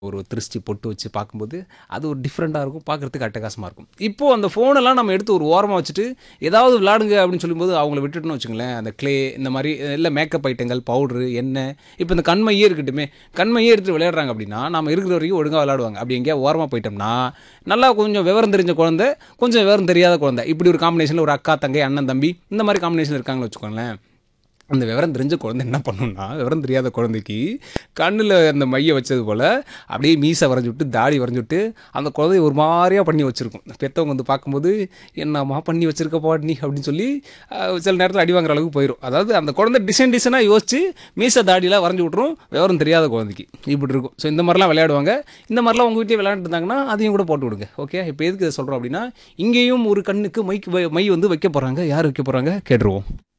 ஒரு திருஷ்டி பொட்டு வச்சு பார்க்கும்போது அது ஒரு டிஃப்ரெண்ட்டாக இருக்கும் பார்க்குறதுக்கு அட்டகாசமாக இருக்கும் இப்போது அந்த ஃபோனெல்லாம் நம்ம எடுத்து ஒரு ஓரமாக வச்சுட்டு ஏதாவது விளாடுங்க அப்படின்னு சொல்லும்போது அவங்கள விட்டுட்டுன்னு வச்சுங்களேன் அந்த க்ளே இந்த மாதிரி இல்லை மேக்கப் ஐட்டங்கள் பவுட்ரு எண்ணெய் இப்போ இந்த கண்மையே இருக்கட்டுமே கண்மையே எடுத்துட்டு விளையாடுறாங்க அப்படின்னா நம்ம இருக்கிற வரைக்கும் ஒழுங்காக விளையாடுவாங்க அப்படி எங்கேயா ஓரமாக போயிட்டோம்னா நல்லா கொஞ்சம் விவரம் தெரிஞ்ச குழந்தை கொஞ்சம் விவரம் தெரியாத குழந்தை இப்படி ஒரு காம்பினேஷனில் ஒரு அக்கா தங்கை அண்ணன் தம்பி இந்த மாதிரி காம்பினேஷன் இருக்காங்கன்னு வச்சுக்கோங்களேன் அந்த விவரம் தெரிஞ்ச குழந்தை என்ன பண்ணுன்னா விவரம் தெரியாத குழந்தைக்கு கண்ணில் அந்த மையை வச்சது போல் அப்படியே மீசை வரைஞ்சி விட்டு தாடி வரைஞ்சி விட்டு அந்த குழந்தைய ஒரு மாதிரியாக பண்ணி வச்சுருக்கும் பெற்றவங்க வந்து பார்க்கும்போது என்னம்மா பண்ணி வச்சிருக்க பாடி அப்படின்னு சொல்லி அஹ், சில நேரத்தில் அடி வாங்குற அளவுக்கு போயிடும் அதாவது அந்த குழந்தை டிசைன் டிசைனாக யோசிச்சு மீசை தாடியெலாம் வரைஞ்சி விட்ரும் விவரம் தெரியாத குழந்தைக்கு இப்படி இருக்கும் ஸோ இந்த மாதிரிலாம் விளையாடுவாங்க இந்த மாதிரிலாம் உங்கள் வீட்டில் விளையாண்டுருந்தாங்கன்னா அதையும் கூட போட்டு விடுங்க ஓகே இப்போ எதுக்கு இதை சொல்கிறோம் அப்படின்னா இங்கேயும் ஒரு கண்ணுக்கு மைக்கு வை- மை வந்து வைக்க போகிறாங்க யார் வைக்க போகிறாங்க கேட்டுருவோம்